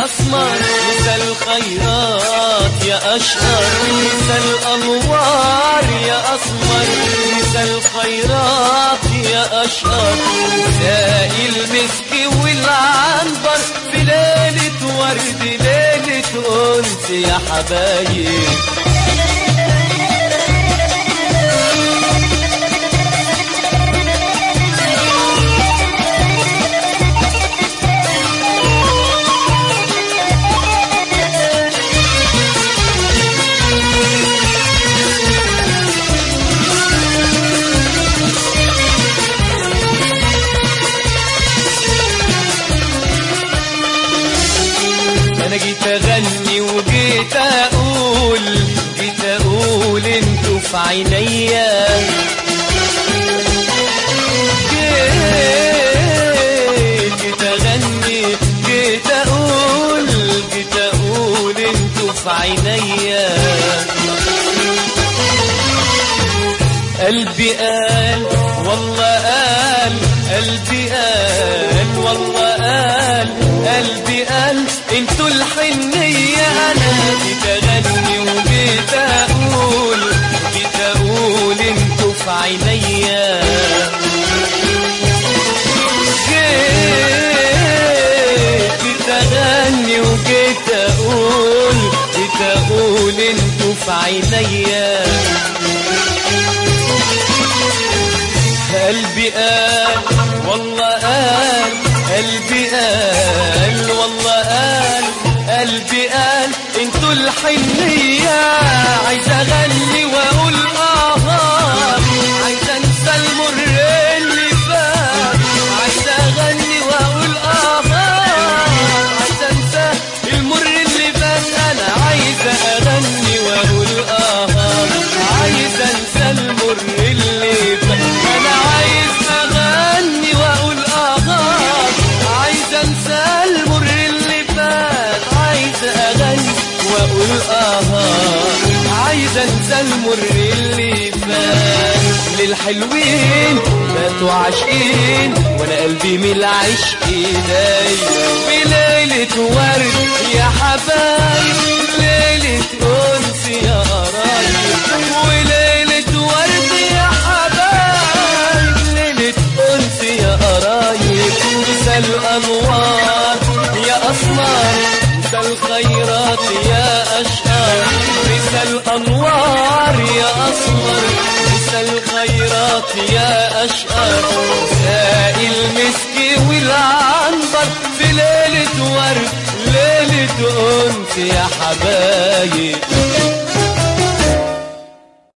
أسمر مسا الخيرات يا أشقر مسا الأنوار يا أسمر مسا الخيرات يا أشقر مساء المسك والعنبر في ليلة ورد ليلة أنس يا حبايب انا جيت اغني وجيت اقول جيت اقول انتوا في عينيا جيت جيت اغني جيت اقول جيت اقول انتوا في عينيا قلبي قال والله قال قلبي قال والله قال قلبي قال انتوا الحنية انا جيت اغني وجيت اقول جيت اقول انتوا في عينيا جيت جيت اغني وجيت اقول جيت اقول انتوا في عينيا قلبي قال والله قال قلبي قال والله قال قلبي قال انتوا الحنية عايز اغني واقول اه عايز انسى المر اللي فات عايز اغني واقول اه عايز انسى المر اللي فات انا عايز اغني واقول اه عايز انسى المر اللي فات انا عايز اغني واقول اه عايز انسى المر اللي فات عايز اغني واقول اه عايز انسى المر اللي فات للحلوين ماتوا عاشقين وانا قلبي من العشق داي بليلة ورد يا حبايب ليلة انس يا قرايب وليلة ورد يا حبايب ليلة انس يا قرايب مسا الانوار يا اسمر مسا الخيرات يا اشقر مسا الانوار يا اسمر مسا الخيرات يا اشقر مساء المسك والعنبر في ليلة ورد ليلة انس يا حبايب